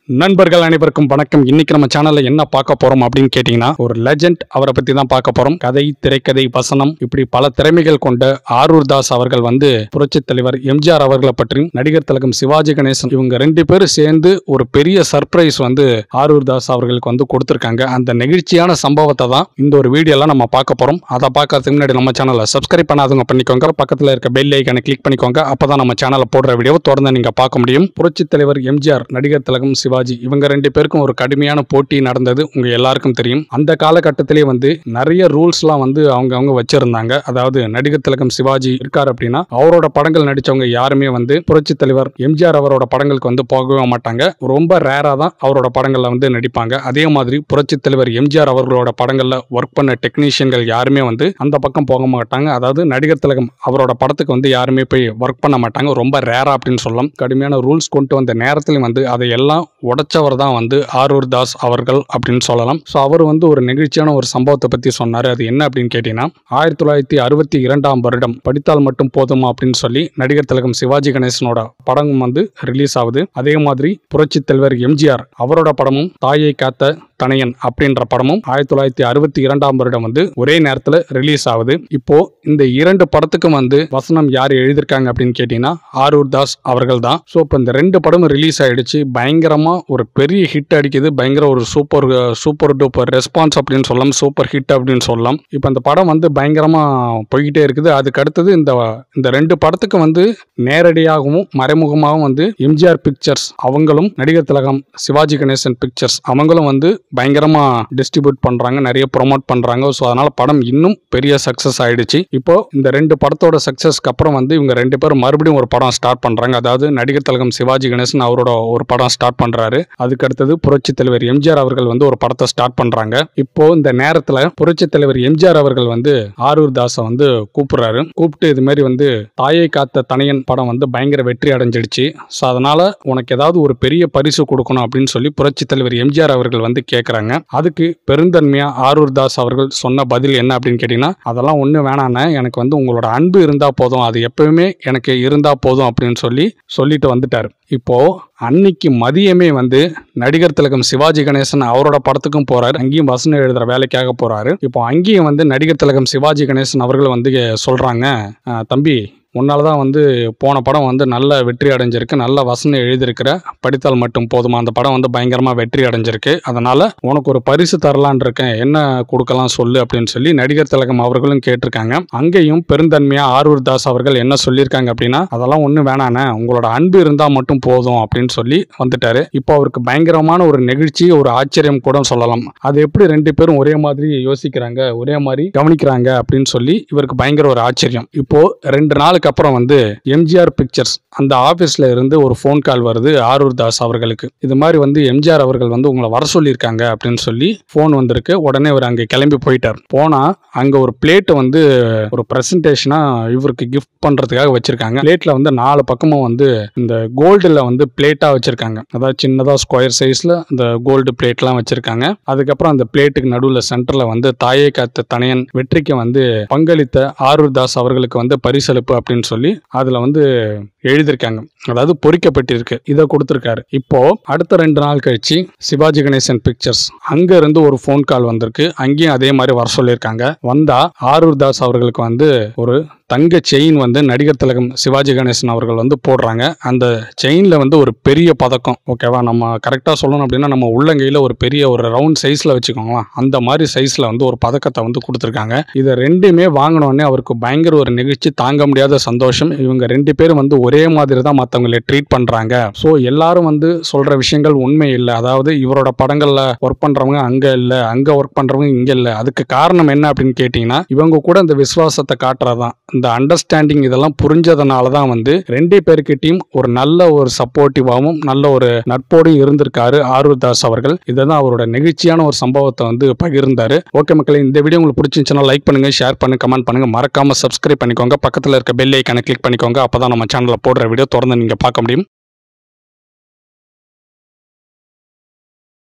நண்பர்கள் அனைவருக்கும் வணக்கம் இன்னைக்கு நம்ம சேனல்ல என்ன பார்க்க போறோம் அப்படின்னு கேட்டீங்கன்னா ஒரு லெஜெண்ட் அவரை பத்தி தான் பார்க்க போறோம் கதை திரைக்கதை வசனம் இப்படி பல திறமைகள் கொண்ட ஆரூர் தாஸ் அவர்கள் வந்து புரட்சித் தலைவர் எம்ஜிஆர் அவர்களை பற்றியும் நடிகர் திலகம் சிவாஜி கணேசன் இவங்க ரெண்டு பேரும் சேர்ந்து ஒரு பெரிய சர்ப்ரைஸ் வந்து ஆரூர் தாஸ் அவர்களுக்கு வந்து கொடுத்திருக்காங்க அந்த நெகிழ்ச்சியான சம்பவத்தை தான் இந்த ஒரு வீடியோல நம்ம பார்க்க போறோம் அதை பார்க்கறதுக்கு முன்னாடி நம்ம சேனலை சப்ஸ்கிரைப் பண்ணாதவங்க பண்ணிக்கோங்க பக்கத்துல இருக்க பெல் ஐக்கானை கிளிக் பண்ணிக்கோங்க அப்பதான் நம்ம சேனல்ல போடுற வீடியோவை தொடர்ந்து நீங்க பார்க்க முடியும் புரட்சித் தலைவர் எம்ஜிஆர் நடிகர் திலகம் சிவாஜி இவங்க ரெண்டு பேருக்கும் ஒரு கடுமையான போட்டி நடந்தது உங்க எல்லாருக்கும் தெரியும் அந்த காலகட்டத்திலே வந்து நிறைய ரூல்ஸ்லாம் வந்து அவங்க அவங்க வச்சிருந்தாங்க அதாவது நடிகர் திலகம் சிவாஜி இருக்கார் அப்படின்னா அவரோட படங்கள் நடிச்சவங்க யாருமே வந்து புரட்சித் தலைவர் எம்ஜிஆர் அவரோட படங்களுக்கு வந்து போகவே மாட்டாங்க ரொம்ப ரேரா தான் அவரோட படங்கள்ல வந்து நடிப்பாங்க அதே மாதிரி புரட்சித் தலைவர் எம்ஜிஆர் அவர்களோட படங்கள்ல ஒர்க் பண்ண டெக்னீஷியன்கள் யாருமே வந்து அந்த பக்கம் போக மாட்டாங்க அதாவது நடிகர் திலகம் அவரோட படத்துக்கு வந்து யாருமே போய் ஒர்க் பண்ண மாட்டாங்க ரொம்ப ரேரா அப்படின்னு சொல்லலாம் கடுமையான ரூல்ஸ் கொண்டு வந்த நேரத்திலும் வந்து அதையெல்லாம் உடைச்சவர் தான் வந்து ஆரூர் தாஸ் அவர்கள் அப்படின்னு சொல்லலாம் ஸோ அவர் வந்து ஒரு நெகிழ்ச்சியான ஒரு சம்பவத்தை பற்றி சொன்னார் அது என்ன அப்படின்னு கேட்டீங்கன்னா ஆயிரத்தி தொள்ளாயிரத்தி அறுபத்தி இரண்டாம் வருடம் படித்தால் மட்டும் போதுமா அப்படின்னு சொல்லி நடிகர் திலகம் சிவாஜி கணேசனோட படம் வந்து ரிலீஸ் ஆகுது அதே மாதிரி புரட்சித் தலைவர் எம்ஜிஆர் அவரோட படமும் தாயை காத்த தனையன் அப்படின்ற படமும் ஆயிரத்தி தொள்ளாயிரத்தி அறுபத்தி இரண்டாம் வருடம் வந்து ஒரே நேரத்தில் ரிலீஸ் ஆகுது இப்போ இந்த இரண்டு படத்துக்கும் வந்து வசனம் யார் எழுதியிருக்காங்க அப்படின்னு கேட்டீங்கன்னா ஆரூர் தாஸ் அவர்கள் தான் ஸோ இப்போ இந்த ரெண்டு படமும் ரிலீஸ் ஆயிடுச்சு பயங்கரமா ஒரு பெரிய ஹிட் அடிக்குது பயங்கர ஒரு சூப்பர் சூப்பர் டூப்பர் ரெஸ்பான்ஸ் அப்படின்னு சொல்லலாம் சூப்பர் ஹிட் அப்படின்னு சொல்லலாம் இப்போ இந்த படம் வந்து பயங்கரமா போய்கிட்டே இருக்குது அதுக்கு அடுத்தது இந்த இந்த ரெண்டு படத்துக்கு வந்து நேரடியாகவும் மறைமுகமாகவும் வந்து எம்ஜிஆர் பிக்சர்ஸ் அவங்களும் நடிகர் திலகம் சிவாஜி கணேசன் பிக்சர்ஸ் அவங்களும் வந்து பயங்கரமா டிஸ்ட்ரிபியூட் பண்றாங்க நிறைய ப்ரொமோட் பண்றாங்க ஸோ அதனால படம் இன்னும் பெரிய சக்சஸ் ஆயிடுச்சு இப்போ இந்த ரெண்டு படத்தோட சக்சஸ்க்கு அப்புறம் வந்து இவங்க ரெண்டு பேரும் மறுபடியும் ஒரு படம் ஸ்டார்ட் பண்றாங்க அதாவது நடிகர் திலகம் சிவாஜி கணேசன் அவரோட ஒரு படம் ஸ்டார்ட் பண்றாரு அதுக்கு அடுத்தது புரட்சி தலைவர் எம்ஜிஆர் அவர்கள் வந்து ஒரு படத்தை ஸ்டார்ட் பண்றாங்க இப்போ இந்த நேரத்துல புரட்சி தலைவர் எம்ஜிஆர் அவர்கள் வந்து ஆரூர் தாஸை வந்து கூப்பிடுறாரு கூப்பிட்டு இது மாதிரி வந்து தாயை காத்த தனையன் படம் வந்து பயங்கர வெற்றி அடைஞ்சிடுச்சு ஸோ அதனால உனக்கு ஏதாவது ஒரு பெரிய பரிசு கொடுக்கணும் அப்படின்னு சொல்லி புரட்சி தலைவர் எம்ஜிஆர் அவர்கள் வந்து கேட்குறாங்க அதுக்கு பெருந்தன்மையா ஆரூர் தாஸ் அவர்கள் சொன்ன பதில் என்ன அப்படின்னு கேட்டீங்கன்னா அதெல்லாம் ஒன்றும் வேணாண்ணே எனக்கு வந்து உங்களோட அன்பு இருந்தா போதும் அது எப்பவுமே எனக்கு இருந்தா போதும் அப்படின்னு சொல்லி சொல்லிட்டு வந்துட்டார் இப்போ அன்னைக்கு மதியமே வந்து நடிகர் திலகம் சிவாஜி கணேசன் அவரோட படத்துக்கும் போறாரு அங்கேயும் வசனம் எழுதுற வேலைக்காக போறாரு இப்போ அங்கேயும் வந்து நடிகர் திலகம் சிவாஜி கணேசன் அவர்கள் வந்து சொல்றாங்க "அஹ், தம்பி உன்னால தான் வந்து போன படம் வந்து நல்ல வெற்றி அடைஞ்சிருக்கு நல்ல வசனம் எழுதியிருக்கிற படித்தால் மட்டும் போதுமா அந்த படம் வந்து பயங்கரமாக வெற்றி அடைஞ்சிருக்கு அதனால உனக்கு ஒரு பரிசு தரலான் இருக்கேன் என்ன கொடுக்கலாம் சொல்லு அப்படின்னு சொல்லி நடிகர் திலகம் அவர்களும் கேட்டிருக்காங்க அங்கேயும் பெருந்தன்மையா ஆரூர் தாஸ் அவர்கள் என்ன சொல்லியிருக்காங்க அப்படின்னா அதெல்லாம் ஒன்றும் வேணாண்ணே உங்களோட அன்பு இருந்தால் மட்டும் போதும் அப்படின்னு சொல்லி வந்துட்டாரு இப்போ அவருக்கு பயங்கரமான ஒரு நெகிழ்ச்சி ஒரு ஆச்சரியம் கூட சொல்லலாம் அது எப்படி ரெண்டு பேரும் ஒரே மாதிரி யோசிக்கிறாங்க ஒரே மாதிரி கவனிக்கிறாங்க அப்படின்னு சொல்லி இவருக்கு பயங்கர ஒரு ஆச்சரியம் இப்போ ரெண்டு நாளுக்கு அப்புறம் வந்து எம்ஜிஆர் பிக்சர்ஸ் அந்த ஆபீஸ்ல இருந்து ஒரு ஃபோன் கால் வருது ஆரூர் தாஸ் அவர்களுக்கு இது மாதிரி வந்து எம்ஜிஆர் அவர்கள் வந்து உங்களை வர சொல்லியிருக்காங்க அப்படின்னு சொல்லி ஃபோன் வந்திருக்கு உடனே அவர் அங்கே கிளம்பி போயிட்டார் போனா அங்க ஒரு பிளேட் வந்து ஒரு பிரசன்டேஷனா இவருக்கு கிஃப்ட் பண்றதுக்காக வச்சிருக்காங்க பிளேட்ல வந்து நாலு பக்கமும் வந்து இந்த கோல்டுல வந்து பிளேட்டா வச்சிருக்காங்க அதாவது சின்னதா ஸ்கொயர் சைஸ்ல இந்த கோல்டு பிளேட்லாம் வச்சிருக்காங்க அதுக்கப்புறம் அந்த பிளேட்டுக்கு நடுவில் சென்டர்ல வந்து தாயே காத்த தனையன் வெற்றிக்கு வந்து பங்களித்த ஆரூர் தாஸ் அவர்களுக்கு வந்து பரிசளிப்பு அப்படின்னு சொல்லி அதுல வந்து எழுதியிருக்காங்க அதாவது பொறிக்கப்பட்டிருக்கு இதை கொடுத்துருக்காரு இப்போ அடுத்த ரெண்டு நாள் கழிச்சு சிவாஜி கணேசன் பிக்சர்ஸ் அங்க இருந்து ஒரு ஃபோன் கால் வந்திருக்கு அங்கேயும் அதே மாதிரி வர சொல்லியிருக்காங்க வந்தா ஆரூர் தாஸ் அவர்களுக்கு வந்து ஒரு தங்க செயின் வந்து நடிகர் திலகம் சிவாஜி கணேசன் அவர்கள் வந்து போடுறாங்க அந்த செயின்ல வந்து ஒரு பெரிய பதக்கம் ஓகேவா நம்ம கரெக்டாக சொல்லணும் அப்படின்னா நம்ம உள்ளங்கையில் ஒரு பெரிய ஒரு ரவுண்ட் சைஸ்ல வச்சுக்கோங்களேன் அந்த மாதிரி சைஸ்ல வந்து ஒரு பதக்கத்தை வந்து கொடுத்துருக்காங்க இதை ரெண்டுமே வாங்கினோடனே அவருக்கு பயங்கர ஒரு நிகழ்ச்சி தாங்க முடியாத சந்தோஷம் இவங்க ரெண்டு பேரும் வந்து ஒரே மாதிரி தான் மற்றவங்களை ட்ரீட் பண்றாங்க ஸோ எல்லாரும் வந்து சொல்ற விஷயங்கள் உண்மை இல்லை அதாவது இவரோட படங்கள்ல ஒர்க் பண்றவங்க அங்க இல்லை அங்க ஒர்க் பண்றவங்க இங்க இல்லை அதுக்கு காரணம் என்ன அப்படின்னு கேட்டீங்கன்னா இவங்க கூட இந்த விசுவாசத்தை காட்டுறதுதான் இந்த அண்டர்ஸ்டாண்டிங் இதெல்லாம் புரிஞ்சதுனால தான் வந்து ரெண்டே பேருக்கிட்டையும் ஒரு நல்ல ஒரு சப்போர்ட்டிவாகவும் நல்ல ஒரு நட்போடும் இருந்திருக்காரு ஆரூர் தாஸ் அவர்கள் இதை தான் அவரோட நெகிழ்ச்சியான ஒரு சம்பவத்தை வந்து பகிர்ந்தாரு ஓகே மக்களே இந்த வீடியோ உங்களுக்கு பிடிச்சிருந்துச்சுன்னா லைக் பண்ணுங்க ஷேர் பண்ணுங்க கமெண்ட் பண்ணுங்க மறக்காம சப்ஸ்கிரைப் பண்ணிக்கோங்க பக்கத்தில் இருக்க பெல் ஐக்கானை கிளிக் பண்ணிக்கோங்க அப்பதான் நம்ம சேனல்ல போடுற வீடியோ தொடர்ந்து நீங்க பார்க்க முடியும்